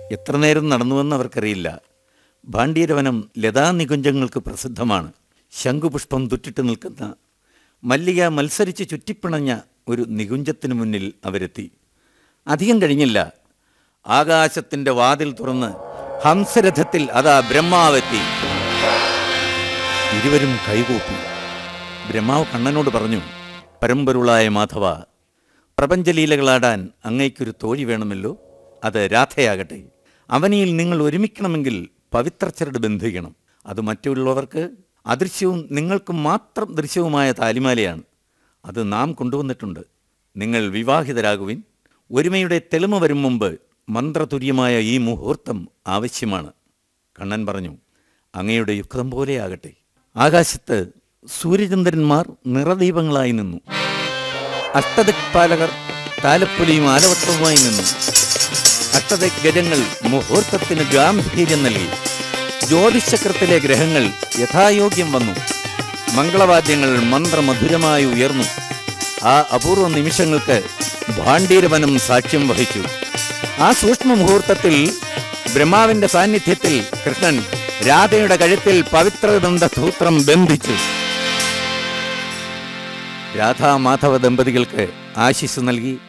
എത്ര നേരം നടന്നുവെന്ന് അവർക്കറിയില്ല ഭാണ്ഡീരവനം ലതാനികുഞ്ചങ്ങൾക്ക് പ്രസിദ്ധമാണ് ശംഖുപുഷ്പം തുറ്റിട്ട് നിൽക്കുന്ന മല്ലിക മത്സരിച്ച് ചുറ്റിപ്പിണഞ്ഞ ഒരു നികുഞ്ചത്തിന് മുന്നിൽ അവരെത്തി അധികം കഴിഞ്ഞില്ല ആകാശത്തിൻ്റെ വാതിൽ തുറന്ന് ഹംസരഥത്തിൽ അതാ ബ്രഹ്മാവെത്തി ഇരുവരും കൈകൂപ്പി ബ്രഹ്മാവ് കണ്ണനോട് പറഞ്ഞു പരമ്പരുളായ മാധവ പ്രപഞ്ചലീലകളാടാൻ അങ്ങയ്ക്കൊരു തോഴി വേണമല്ലോ അത് രാധയാകട്ടെ അവനിയിൽ നിങ്ങൾ ഒരുമിക്കണമെങ്കിൽ പവിത്രച്ചരട് ബന്ധിക്കണം അത് മറ്റുള്ളവർക്ക് അദൃശ്യവും നിങ്ങൾക്ക് മാത്രം ദൃശ്യവുമായ താലിമാലയാണ് അത് നാം കൊണ്ടുവന്നിട്ടുണ്ട് നിങ്ങൾ വിവാഹിതരാകുവിൻ ഒരുമയുടെ തെളിമ വരും മുമ്പ് മന്ത്രതുര്യമായ ഈ മുഹൂർത്തം ആവശ്യമാണ് കണ്ണൻ പറഞ്ഞു അങ്ങയുടെ യുക്തം പോലെയാകട്ടെ ആകാശത്ത് സൂര്യചന്ദ്രന്മാർ നിറദീപങ്ങളായി നിന്നു അഷ്ടദിക്പാലകർ താലപ്പൊലിയും ആലവട്ടവുമായി നിന്നു അഷ്ടദിക് ഗജങ്ങൾ മുഹൂർത്തത്തിന് ഗാംഭീര്യം നൽകി ജ്യോതിശക്രത്തിലെ ഗ്രഹങ്ങൾ യഥായോഗ്യം വന്നു മംഗളവാദ്യങ്ങൾ മന്ത്രമധുരമായി ഉയർന്നു ആ അപൂർവ നിമിഷങ്ങൾക്ക് ഭാണ്ഡീരവനം സാക്ഷ്യം വഹിച്ചു ആ സൂക്ഷ്മ മുഹൂർത്തത്തിൽ ബ്രഹ്മാവിന്റെ സാന്നിധ്യത്തിൽ കൃഷ്ണൻ രാധയുടെ കഴുത്തിൽ പവിത്രബന്ധ സൂത്രം ബന്ധിച്ചു രാധാമാധവ ദമ്പതികൾക്ക് ആശിസ് നൽകി